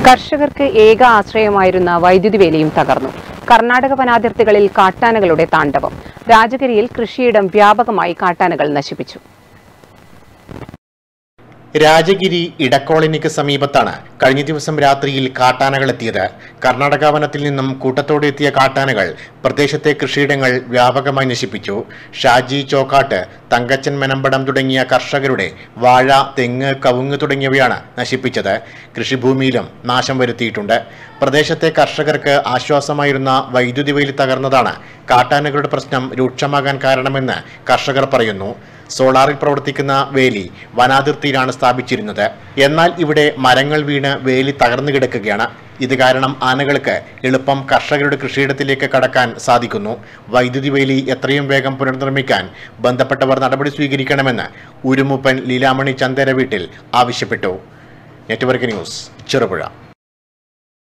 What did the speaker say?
കർഷകർക്ക് ഏക ആശ്രയമായിരുന്ന വൈദ്യുതി വേലിയും തകർന്നു കർണാടക വനാതിർത്തികളിൽ കാട്ടാനകളുടെ താണ്ഡവം രാജഗിരിയിൽ കൃഷിയിടം വ്യാപകമായി കാട്ടാനകൾ നശിപ്പിച്ചു രാജഗിരി ഇടക്കോളനിക്ക് സമീപത്താണ് കഴിഞ്ഞ ദിവസം രാത്രിയിൽ കാട്ടാനകൾ എത്തിയത് കർണാടക വനത്തിൽ നിന്നും കൂട്ടത്തോടെ എത്തിയ കാട്ടാനകൾ പ്രദേശത്തെ കൃഷിയിടങ്ങൾ വ്യാപകമായി നശിപ്പിച്ചു ഷാജി ചോക്കാട്ട് തങ്കച്ചൻ മെനമ്പടം തുടങ്ങിയ കർഷകരുടെ വാഴ തെങ്ങ് കവുങ്ങ് തുടങ്ങിയവയാണ് നശിപ്പിച്ചത് കൃഷിഭൂമിയിലും നാശം വരുത്തിയിട്ടുണ്ട് പ്രദേശത്തെ കർഷകർക്ക് ആശ്വാസമായിരുന്ന വൈദ്യുതി വേലി തകർന്നതാണ് കാട്ടാനകളുടെ പ്രശ്നം രൂക്ഷമാകാൻ കാരണമെന്ന് കർഷകർ പറയുന്നു സോളാറിൽ പ്രവർത്തിക്കുന്ന വേലി വനാതിർത്തിയിലാണ് സ്ഥാപിച്ചിരുന്നത് എന്നാൽ ഇവിടെ മരങ്ങൾ വീണ് വേലി തകർന്നു കിടക്കുകയാണ് ഇത് കാരണം ആനകൾക്ക് എളുപ്പം കർഷകരുടെ കൃഷിയിടത്തിലേക്ക് കടക്കാൻ സാധിക്കുന്നു വൈദ്യുതി വേലി എത്രയും വേഗം പുനർനിർമ്മിക്കാൻ ബന്ധപ്പെട്ടവർ നടപടി സ്വീകരിക്കണമെന്ന് ഉരുമുപ്പൻ ലീലാമണി ചന്ദേര വീട്ടിൽ ആവശ്യപ്പെട്ടു നെറ്റ്വർക്ക് ന്യൂസ് ചെറുപുഴ